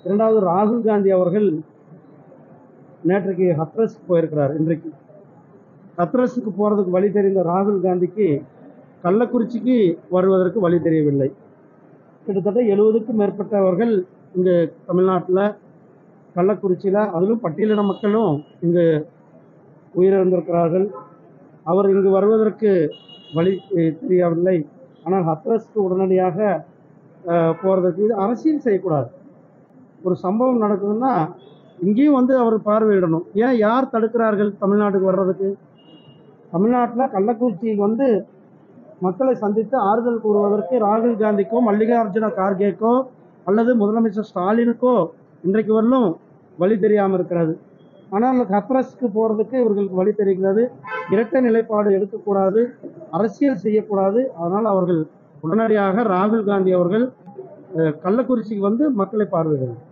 இரண்டாவது ராகுல் காந்தி அவர்கள் நேற்றைக்கு ஹத்ரஸ்க்கு போயிருக்கிறார் இன்றைக்கு ஹத்ரஸுக்கு போகிறதுக்கு வழி தெரிந்த ராகுல் காந்திக்கு கள்ளக்குறிச்சிக்கு வருவதற்கு வழி தெரியவில்லை கிட்டத்தட்ட எழுபதுக்கும் மேற்பட்டவர்கள் இங்கே தமிழ்நாட்டில் கள்ளக்குறிச்சியில் அதிலும் பட்டியலின மக்களும் இங்கு உயிரிழந்திருக்கிறார்கள் அவர் இங்கு வருவதற்கு வழி அஹ், தெரியவில்லை ஆனால் ஹத்ரஸ்க்கு உடனடியாக போகிறதுக்கு இது அரசியல் செய்யக்கூடாது ஒரு சம்பவம் நடக்குதுன்னா இங்கேயும் வந்து அவர் பார்வையிடணும் ஏன் யார் தடுக்கிறார்கள் தமிழ்நாட்டுக்கு வர்றதுக்கு தமிழ்நாட்டில் கள்ளக்குறிச்சிக்கு வந்து மக்களை சந்தித்து ஆறுதல் கூறுவதற்கு ராகுல் காந்திக்கோ மல்லிகார்ஜுன கார்கேக்கோ அல்லது முதலமைச்சர் ஸ்டாலினுக்கோ இன்றைக்கு வரலும் வழி தெரியாமல் இருக்கிறது ஆனால் ஹத்ரஸ்க்கு போகிறதுக்கு இவர்களுக்கு வழி தெரிகிறது இரட்டை நிலைப்பாடு எடுக்கக்கூடாது அரசியல் செய்யக்கூடாது அதனால் அவர்கள் உடனடியாக ராகுல் காந்தி அவர்கள் அஹ், கள்ளக்குறிச்சிக்கு வந்து மக்களை பார்வையிடணும்